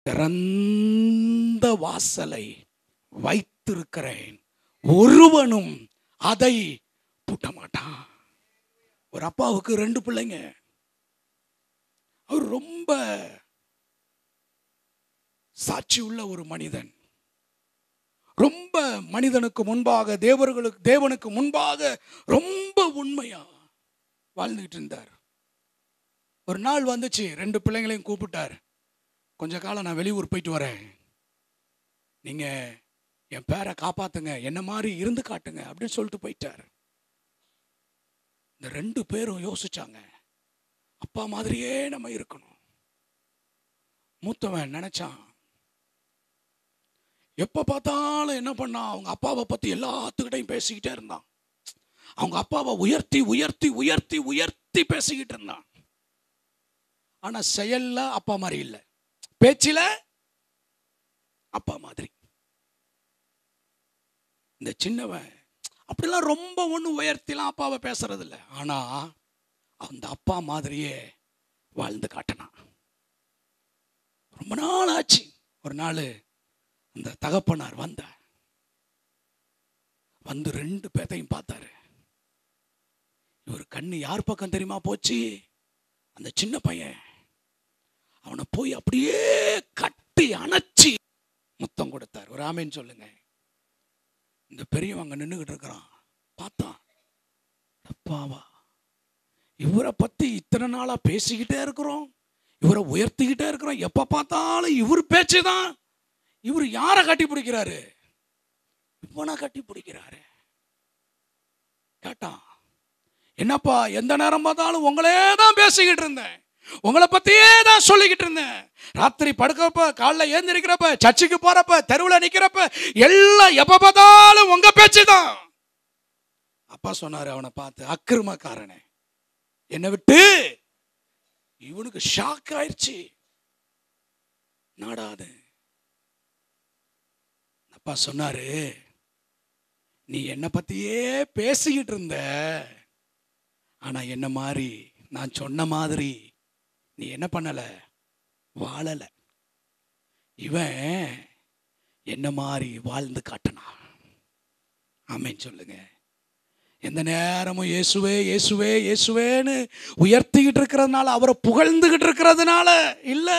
திறந்த வாசலை வைத்திருக்கிறேன் ஒருவனும் அதை பூட்ட மாட்டான் ஒரு அப்பாவுக்கு ரெண்டு பிள்ளைங்க அவர் ரொம்ப சாட்சி உள்ள ஒரு மனிதன் ரொம்ப மனிதனுக்கு முன்பாக தேவர்களுக்கு தேவனுக்கு முன்பாக ரொம்ப உண்மையா வாழ்ந்துகிட்டு இருந்தார் ஒரு நாள் வந்துச்சு ரெண்டு பிள்ளைங்களையும் கூப்பிட்டார் கொஞ்ச காலம் நான் வெளியூர் போயிட்டு வரேன் நீங்க என் பேரை காப்பாத்துங்க என்ன மாதிரி இருந்து காட்டுங்க அப்படின்னு சொல்லிட்டு போயிட்டார் இந்த ரெண்டு பேரும் யோசிச்சாங்க அப்பா மாதிரியே நம்ம இருக்கணும் மூத்தவன் நினைச்சான் எப்ப பார்த்தாலும் என்ன பண்ணான் அவங்க அப்பாவை பத்தி எல்லாத்துக்கிட்டையும் பேசிக்கிட்டே இருந்தான் அவங்க அப்பாவை உயர்த்தி உயர்த்தி உயர்த்தி உயர்த்தி பேசிக்கிட்டு இருந்தான் ஆனா செயல்ல அப்பா மாதிரி இல்லை பேச்சில அப்பா மாதிரி இந்த சின்னவன் அப்படிலாம் ரொம்ப ஒன்றும் உயர்த்திலாம் அப்பாவை பேசுறது இல்லை ஆனா அந்த அப்பா மாதிரியே வாழ்ந்து காட்டினான் ரொம்ப நாள் ஆச்சு ஒரு நாள் அந்த தகப்பனார் வந்தார் வந்து ரெண்டு பேத்தையும் பார்த்தாரு இவர் கண்ணு யார் பக்கம் தெரியுமா போச்சு அந்த சின்ன பையன் அவனை போய் அப்படியே கட்டி அணைச்சி முத்தம் கொடுத்தார் ஒரு ஆமேன்னு சொல்லுங்க இந்த பெரியவன் அங்க நின்றுகிட்டு இருக்கிறான் பார்த்தான் அப்பாவா இவரை பத்தி இத்தனை நாளா பேசிக்கிட்டே இருக்கிறோம் இவரை உயர்த்திக்கிட்டே இருக்கிறோம் எப்ப பார்த்தாலும் இவர் பேச்சு தான் இவர் யாரை கட்டி பிடிக்கிறாரு இவனை கட்டி பிடிக்கிறாரு கேட்டான் என்னப்பா எந்த நேரம் பார்த்தாலும் உங்களே தான் பேசிக்கிட்டு இருந்தேன் உங்களை பத்தியே தான் சொல்லிக்கிட்டு இருந்தேன் ராத்திரி படுக்கப்ப காலைல ஏந்திருக்கிறப்ப சர்ச்சுக்கு போறப்ப தெருவில் நிக்கிறப்ப எல்லாம் எப்ப பார்த்தாலும் உங்க பேச்சு தான் அப்பா சொன்னாரு அவனை பார்த்து அக்கிரமக்காரனே என்னை விட்டு இவனுக்கு ஷாக் ஆயிடுச்சு நாடாது அப்பா சொன்னாரு நீ என்னை பத்தியே பேசிக்கிட்டு இருந்த ஆனா என்ன மாதிரி நான் சொன்ன மாதிரி நீ என்ன பண்ணல வாழல இவன் என்ன மாதிரி வாழ்ந்து காட்டினான் ஆமென் சொல்லுங்க எந்த நேரமும் இயேசுவே இயேசுவே இயேசுவேன்னு உயர்த்திக்கிட்டு இருக்கிறதுனால அவரை புகழ்ந்துகிட்டு இருக்கிறதுனால இல்ல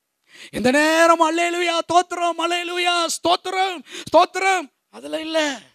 எந்த நேரம் அல்லேலுயா தோத்திரம் அல்லேலுயா ஸ்தோத்திரம் ஸ்தோத்திரம் அதுல இல்ல